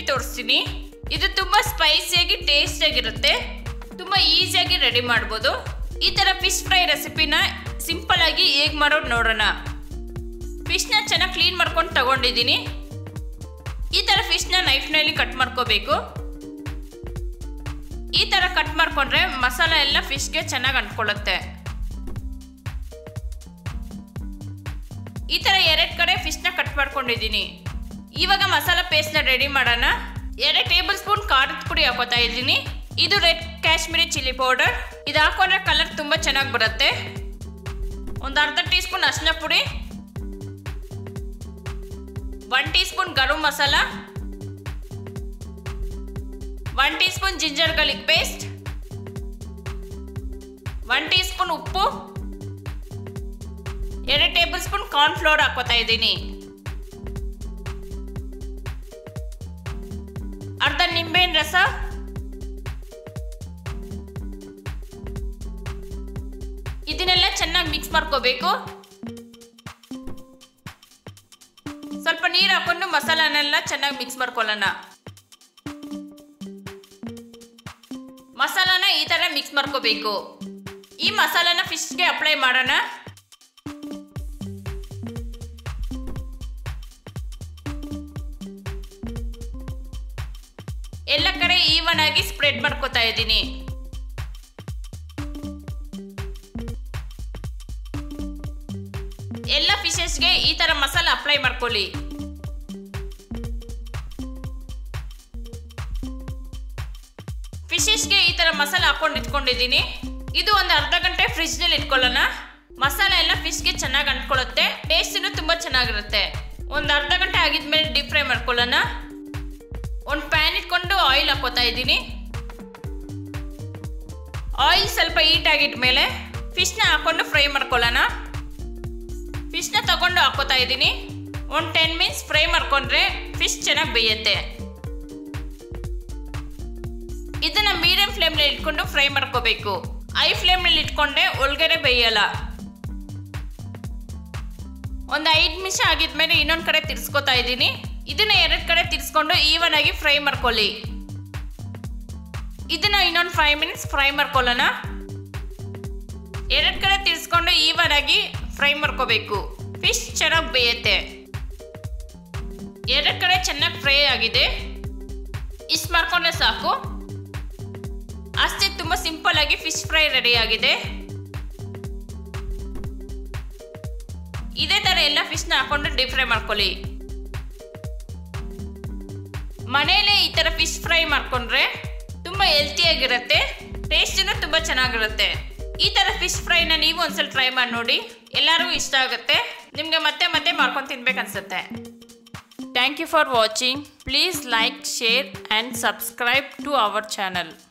ತೋರಿಸ್ತೀನಿ ಇದು ತುಂಬಾ ಸ್ಪೈಸಿಯಾಗಿ ಟೇಸ್ಟ್ ಆಗಿರುತ್ತೆ ತುಂಬಾ ಈಸಿಯಾಗಿ ರೆಡಿ ಮಾಡ್ಬೋದು ಈ ತರ ಫಿಶ್ ಫ್ರೈ ರೆಸಿಪಿನ ಸಿಂಪಲ್ ಆಗಿ ಹೇಗ್ ಮಾಡೋದು ನೋಡೋಣ ಫಿಶ್ನ ಚೆನ್ನಾಗಿ ಕ್ಲೀನ್ ಮಾಡ್ಕೊಂಡು ತಗೊಂಡಿದ್ದೀನಿ ಈ ತರ ಫಿಶ್ನ ನೈಫ್ನಲ್ಲಿ ಕಟ್ ಮಾಡ್ಕೋಬೇಕು ಈ ತರ ಕಟ್ ಮಾಡ್ಕೊಂಡ್ರೆ ಮಸಾಲ ಎಲ್ಲ ಫಿಶ್ಗೆ ಚೆನ್ನಾಗಿ ಅಂಟ್ಕೊಳ್ಳುತ್ತೆ ಈ ತರ ಎರಡ್ ಕಡೆ ಫಿಶ್ನ ಕಟ್ ಮಾಡ್ಕೊಂಡಿದ್ದೀನಿ ಇವಾಗ ಮಸಾಲ ಪೇಸ್ಟ್ನ ರೆಡಿ ಮಾಡೋಣ ಎರಡು ಟೇಬಲ್ ಸ್ಪೂನ್ ಖಾರದ ಪುಡಿ ಹಾಕೋತಾ ಇದ್ದೀನಿ ಇದು ರೆಡ್ ಕಾಶ್ಮೀರಿ ಚಿಲ್ಲಿ ಪೌಡರ್ ಇದು ಹಾಕೊಂಡ್ರೆ ಕಲರ್ ತುಂಬಾ ಚೆನ್ನಾಗಿ ಬರುತ್ತೆ ಒಂದು ಅರ್ಧ ಟೀ ಸ್ಪೂನ್ ಅರಿಶಿನ ಪುಡಿ one teaspoon garam masala one teaspoon ginger garlic paste one teaspoon ಉಪ್ಪು ಎರಡು ಟೇಬಲ್ ಸ್ಪೂನ್ ಕಾರ್ನ್ ಫ್ಲೋರ್ ಹಾಕೋತಾ ಇದ್ದೀನಿ ಅರ್ಧ ನಿಂಬೆಹಣ್ಣು ರಸ ಇದನ್ನೆಲ್ಲ ಚೆನ್ನಾಗಿ ಮಿಕ್ಸ್ ಮಾಡ್ಕೋಬೇಕು ಸ್ವಲ್ಪ ನೀರು ಹಾಕೊಂಡು ಮಸಾಲಾನೆಲ್ಲ ಚೆನ್ನಾಗಿ ಮಿಕ್ಸ್ ಮಾಡ್ಕೊಳ್ಳೋಣ ಮಸಾಲಾನ ಈ ತರ ಮಿಕ್ಸ್ ಮಾಡ್ಕೋಬೇಕು ಈ ಮಸಾಲಾನ ಫಿಶ್ಗೆ ಅಪ್ಲೈ ಮಾಡೋಣ ಎಲ್ಲ ಕಡೆ ಈವನ್ ಆಗಿ ಸ್ಪ್ರೆಡ್ ಮಾಡ್ಕೋತಾ ಇದ್ದೀನಿ ಎಲ್ಲ ಫಿಶಸ್ಗೆ ಈ ತರ ಮಸಾಲ ಅಪ್ಲೈ ಮಾಡ್ಕೊಳ್ಳಿ ಫಿಶಸ್ಗೆ ಈ ತರ ಮಸಾಲ ಹಾಕೊಂಡು ಇಟ್ಕೊಂಡಿದ್ದೀನಿ ಇದು ಒಂದು ಅರ್ಧ ಗಂಟೆ ಫ್ರಿಜ್ ನಲ್ಲಿ ಇಟ್ಕೊಳ್ಳೋಣ ಮಸಾಲ ಎಲ್ಲ ಫಿಶ್ಗೆ ಚೆನ್ನಾಗಿ ಅಂಟ್ಕೊಳ್ಳುತ್ತೆ ಟೇಸ್ಟಿನೂ ತುಂಬಾ ಚೆನ್ನಾಗಿರುತ್ತೆ ಒಂದು ಅರ್ಧ ಗಂಟೆ ಆಗಿದ್ಮೇಲೆ ಡೀಪ್ ಫ್ರೈ ಮಾಡ್ಕೊಳ್ಳೋಣ ಒಂದು ಪ್ಯಾನ್ ಇಟ್ಕೊಂಡು ಆಯಿಲ್ ಹಾಕೋತಾ ಇದ್ದೀನಿ ಆಯಿಲ್ ಸ್ವಲ್ಪ ಹೀಟ್ ಆಗಿಟ್ಮೇಲೆ ಫಿಶ್ನ ಹಾಕೊಂಡು ಫ್ರೈ ಮಾಡ್ಕೊಳ್ಳೋಣ ಫಿಶ್ನ ತಗೊಂಡು ಹಾಕೋತಾ ಇದ್ದೀನಿ ಒಂದು ಟೆನ್ ಮಿನಿಟ್ಸ್ ಫ್ರೈ ಮಾಡ್ಕೊಂಡ್ರೆ ಫಿಶ್ ಚೆನ್ನಾಗಿ ಬೇಯುತ್ತೆ ಇದನ್ನ ಮೀಡಿಯಂ ಫ್ಲೇಮ್ನಲ್ಲಿ ಇಟ್ಕೊಂಡು ಫ್ರೈ ಮಾಡ್ಕೋಬೇಕು ಐ ಫ್ಲೇಮ್ನಲ್ಲಿ ಇಟ್ಕೊಂಡೆ ಒಳಗಡೆ ಬೇಯಲ್ಲ ಒಂದು ಐದು ನಿಮಿಷ ಆಗಿದ್ಮೇಲೆ ಇನ್ನೊಂದು ಕಡೆ ತಿರ್ಸ್ಕೊತಾ ಇದ್ದೀನಿ ಇದನ್ನ ಎರಡು ಕಡೆ ತಿರ್ಸ್ಕೊಂಡು ಈವನ್ ಆಗಿ ಫ್ರೈ ಮಾಡ್ಕೊಳ್ಳಿ ಇದನ್ನ ಇನ್ನೊಂದು ಫೈವ್ ಮಿನಿಟ್ಸ್ ಫ್ರೈ ಮಾಡ್ಕೊಳ್ಳೋಣ ಎರಡು ಕಡೆ ತಿರ್ಸ್ಕೊಂಡು ಈವನ್ ಆಗಿ ಫ್ರೈ ಮಾಡ್ಕೋಬೇಕು ಫಿಶ್ ಚೆನ್ನಾಗಿ ಬೇಯುತ್ತೆ ಎರಡು ಕಡೆ ಚೆನ್ನಾಗಿ ಫ್ರೈ ಆಗಿದೆ ಇಷ್ಟು ಮಾಡ್ಕೊಂಡ್ರೆ ಸಾಕು ಅಷ್ಟೇ ತುಂಬ ಸಿಂಪಲ್ ಆಗಿ ಫಿಶ್ ಫ್ರೈ ರೆಡಿ ಆಗಿದೆ ಇದೇ ಥರ ಎಲ್ಲ ಫಿಶ್ನ ಹಾಕೊಂಡು ಡೀಪ್ ಫ್ರೈ ಮಾಡ್ಕೊಳ್ಳಿ ಮನೆಯಲ್ಲೇ ಈ ಥರ ಫಿಶ್ ಫ್ರೈ ಮಾಡ್ಕೊಂಡ್ರೆ ತುಂಬ ಹೆಲ್ತಿಯಾಗಿರುತ್ತೆ ಟೇಸ್ಟಿನೂ ತುಂಬ ಚೆನ್ನಾಗಿರುತ್ತೆ ಈ ಥರ ಫಿಶ್ ಫ್ರೈನ ನೀವು ಒಂದ್ಸಲ ಟ್ರೈ ಮಾಡಿ ನೋಡಿ ಎಲ್ಲರಿಗೂ ಇಷ್ಟ ಆಗುತ್ತೆ ನಿಮಗೆ ಮತ್ತೆ ಮತ್ತೆ ಮಾಡ್ಕೊಂಡು ತಿನ್ಬೇಕನ್ಸುತ್ತೆ thank you for watching please like share and subscribe to our channel